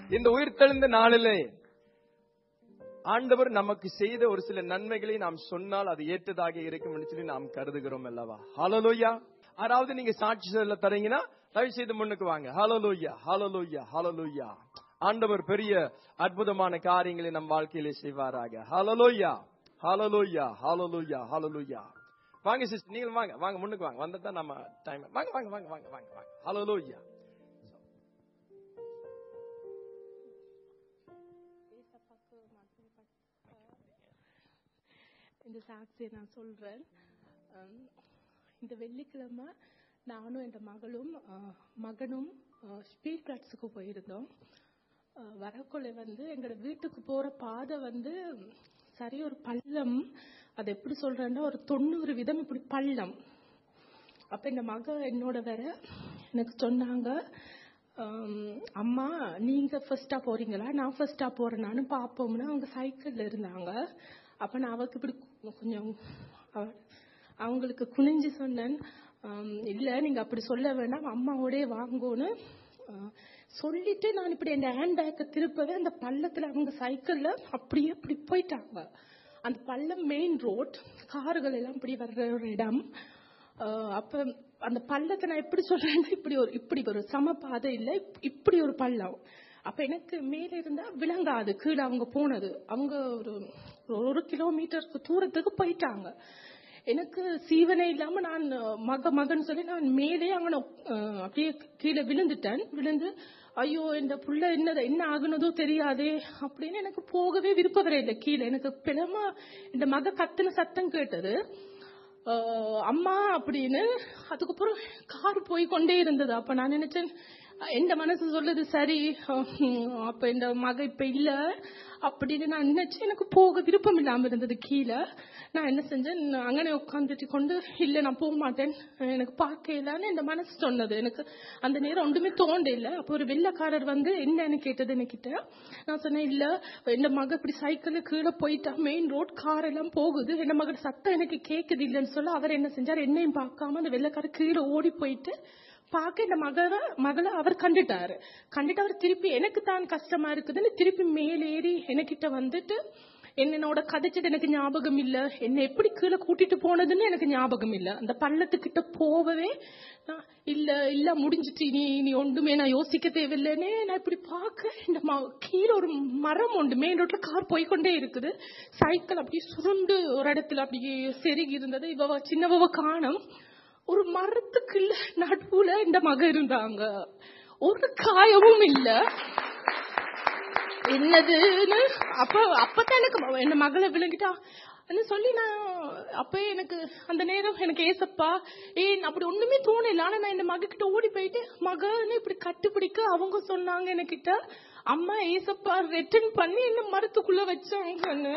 இந்த உயிர்த்தெழுந்த நாளிலே ஆண்டவர் நமக்கு செய்த ஒரு சில நன்மைகளை நாம் சொன்னால் அது ஏற்றதாக இருக்கும் என்று சொல்லி நாம் கருதுகிறோம் அல்லவா ஹalleluya யாராவது நீங்க சாட்சி சொல்ல தரீங்கன்னா தயவு செய்து முன்னுக்கு வாங்க ஹalleluya ஹalleluya ஹalleluya ஆண்டவர் பெரிய அற்புதமான காரியங்களை நம் வாழ்க்கையிலே செய்வாராக ஹalleluya ஹalleluya ஹalleluya ஹalleluya வாங்க சிஸ்டர் நீங்க வாங்க வாங்க முன்னுக்கு வாங்க வந்தா தான் நம்ம டைம் வாங்க வாங்க வாங்க வாங்க வாங்க வாங்க ஹalleluya ஏசப்பாக்கு மகிமைப்பட்ட இந்த சாட்சியை நான் சொல்றேன் அம், இந்த வெள்ளிக்கிழமை நானும் என் மகளும் அஹ், மகனும் ஸ்பீட் கிளாட்ஸுக்கு போயிருந்தோம் அஹ், வரக்குள்ள வந்து எங்களோட வீட்டுக்கு போற பாதை வந்து சரி ஒரு பள்ளம் அது எப்படி சொல்றேன்னா ஒரு தொண்ணூறு விதம் இப்படி பள்ளம் அப்ப இந்த மக என்னோட வேற எனக்கு சொன்னாங்க ஆம், அம்மா நீங்க ஃபர்ஸ்டா போறீங்களா நான் ஃபர்ஸ்டா போறேனான்னு பாப்போம்னு அவங்க சைக்கிள்ல இருந்தாங்க அப்ப நான் அவருக்கு இப்படி கு- கொஞ்சம் அவ- அவங்களுக்கு குனிஞ்சு சொன்னேன் ஆம், இல்ல நீங்க அப்படி சொல்ல வேண்டாம் அம்மாவோடே வாங்கோன்னு ஆ, சொல்லிட்டு நான் இப்படி என் ஹேண்ட் பேக்கை திருப்பவே அந்த பள்ளத்துல அவங்க சைக்கிள்ல அப்படியே இப்படி போயிட்டாங்க அந்த பள்ளம் மெயின் ரோட் கார்கள் எல்லாம் இப்படி வர்ற ஒரு இடம் ஆஹ் அப்ப அந்த பள்ளத்தை நான் எப்படி சொல்றேன்னா இப்படி ஒரு இப்படி ஒரு சம பாதை இல்ல இப்- இப்படி ஒரு பள்ளம் அப்ப எனக்கு மேல இருந்தா விளங்காது கீழே அவங்க போனது அவங்க ஒரு ஒரு கிலோமீட்டருக்கு தூரத்துக்கு போயிட்டாங்க எனக்கு சீவனே இல்லாம நான் மக மகன் சொல்லி நான் மேலே அங்க அப்படியே கீழே விழுந்துட்டேன் விழுந்து ஐயோ இந்த புள்ள என்ன என்ன ஆகுனதோ தெரியாதே அப்படின்னு எனக்கு போகவே விருப்பம் இல்லை கீழே எனக்கு பிளமா இந்த மக கத்துன சத்தம் கேட்டது ஆஹ் அம்மா அப்படின்னு அதுக்கப்புறம் கார் போய் கொண்டே இருந்தது அப்ப நான் நினைச்சேன் எந்த மனசு சொல்லுது சரி ஹம், அப்ப இந்த மக இப்ப இல்ல அப்படின்னு நான் நினைச்சு எனக்கு போக விருப்பம் இல்லாம இருந்தது கீழே நான் என்ன செஞ்சேன் அங்கனே உட்காந்துட்டு கொண்டு இல்ல நான் போக மாட்டேன் எனக்கு பார்க்கலான்னு இந்த மனசு சொன்னது எனக்கு அந்த நேரம் ஒன்றுமே தோண்ட இல்ல அப்போ ஒரு வெள்ளக்காரர் வந்து என்னன்னு கேட்டது என்கிட்ட நான் சொன்னேன் இல்ல இந்த மக இப்படி சைக்கிள்ல கீழே போயிட்டா மெயின் ரோட் கார் எல்லாம் போகுது இந்த மகன் சத்தம் எனக்கு கேக்குது இல்லைன்னு சொல்ல அவர் என்ன செஞ்சார் என்னையும் பார்க்காம அந்த வெள்ளக்காரர் கீழே ஓடி போயிட்டு பார்க்க இந்த மகளை மகளை அவர் கண்டுட்டாரு கண்டுட்டு அவர் திருப்பி எனக்கு தான் கஷ்டமா இருக்குதுன்னு திருப்பி மேலேறி எனக்கிட்ட வந்துட்டு என்னோட கதைச்சது எனக்கு ஞாபகம் இல்ல என்னை எப்படி கீழே கூட்டிட்டு போனதுன்னு எனக்கு ஞாபகம் இல்ல அந்த பள்ளத்துக்கிட்ட போகவே நான் இல்ல இல்ல முடிஞ்சிட்டு நீ நீ ஒன்றுமே நான் யோசிக்க தேவையில்லைன்னே நான் இப்படி பார்க்க இந்த ம- கீழே ஒரு மரம் உண்டு மெயின் ரோட்ல கார் போய்க்கொண்டே இருக்குது சைக்கிள் அப்படியே சுருண்டு ஒரு இடத்துல அப்படியே செருகி இருந்தது இவ சின்னவ காணோம் ஒரு மரத்துக்கு நடுவுல இந்த மக இருந்தாங்க ஒரு காயமும் இல்ல என்னதுன்னு அப்ப அப்பதான் எனக்கு ம- என் மகளை விழுங்கிட்டா ன்னு சொல்லி நான் அப்ப எனக்கு அந்த நேரம் எனக்கு ஏசப்பா ஏன் அப்படி ஒண்ணுமே தோணல ஆனா நான் இந்த மக கிட்ட ஓடி போயிட்டு மகன்னு இப்படி கட்டுப்பிடிக்க அவங்க சொன்னாங்க என்கிட்ட அம்மா ஏசப்பா ரிட்டர்ன் பண்ணி என்ன மரத்துக்குள்ள வச்சாங்கன்னு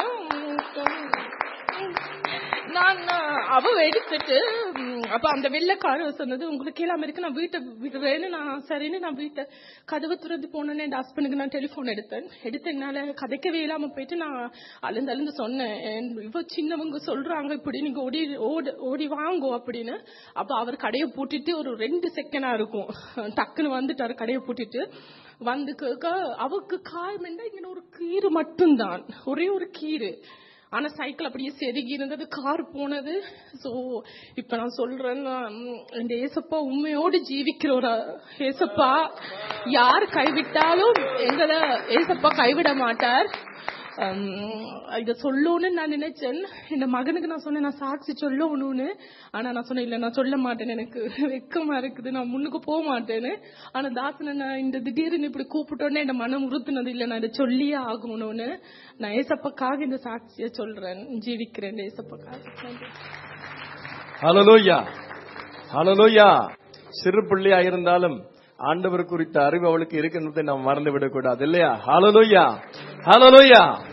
நான் அவ எடுத்துட்டு ம், அப்ப அந்த வெள்ளக்காரர் சொன்னது உங்களுக்கு இல்லாம இருக்கு நான் வீட்டை விடுறேன்னு நான் சரின்னு நான் வீட்டை கதவு திறந்து போனேன்னு என் ஹஸ்பண்டுக்கு நான் டெலிபோன் எடுத்தேன் எடுத்து என்னால கதைக்கவே இல்லாம போயிட்டு நான் அழுந்து அழுந்து சொன்னேன் என் இவ சின்னவங்க சொல்றாங்க இப்படி நீங்க ஓடி ஓடி ஓடி வாங்கோ அப்படின்னு அப்ப அவர் கடையை பூட்டிட்டு ஒரு ரெண்டு செகண்டா இருக்கும் டக்குன்னு வந்துட்டாரு கடையை பூட்டிட்டு வந்து கேட்க அவருக்கு காயம் என்ன இங்க ஒரு கீறு மட்டும்தான் ஒரே ஒரு கீறு ஆனா சைக்கிள் அப்படியே செருகி இருந்தது கார் போனது சோ இப்ப நான் சொல்றேன் நான், ம், இந்த ஏசப்பா உண்மையோடு ஜீவிக்கிற ஒரு ஏசப்பா யார் கைவிட்டாலும் எங்களை ஏசப்பா கைவிட மாட்டார் ஹம், இத சொல்லணும்னு நான் நினைச்சேன் இந்த மகனுக்கு நான் சொன்னேன் நான் சாட்சி சொல்லணும்னு ஆனா நான் சொன்னேன் இல்ல நான் சொல்ல மாட்டேன் எனக்கு வெக்கமா இருக்குது நான் முன்னுக்கு போக மாட்டேன்னு ஆனா தாசனை நான் இந்த திடீர்னு இப்படி கூப்பிட்டோன்னே என் மனம் உறுத்துனது இல்ல நான் இதை சொல்லியே ஆகணும்னு நான் ஏசப்பக்காக இந்த சாட்சியை சொல்றேன் ஜீவிக்கிறேன் இந்த ஏசப்பக்காக நன்றி. ஹalleluya ஹalleluya சிறு பிள்ளையா இருந்தாலும் ஆண்டவர் குறித்த அறிவு அவளுக்கு இருக்கின்றதை நாம் மறந்து விடக்கூடாது இல்லையா ஹalleluya ஹalleluya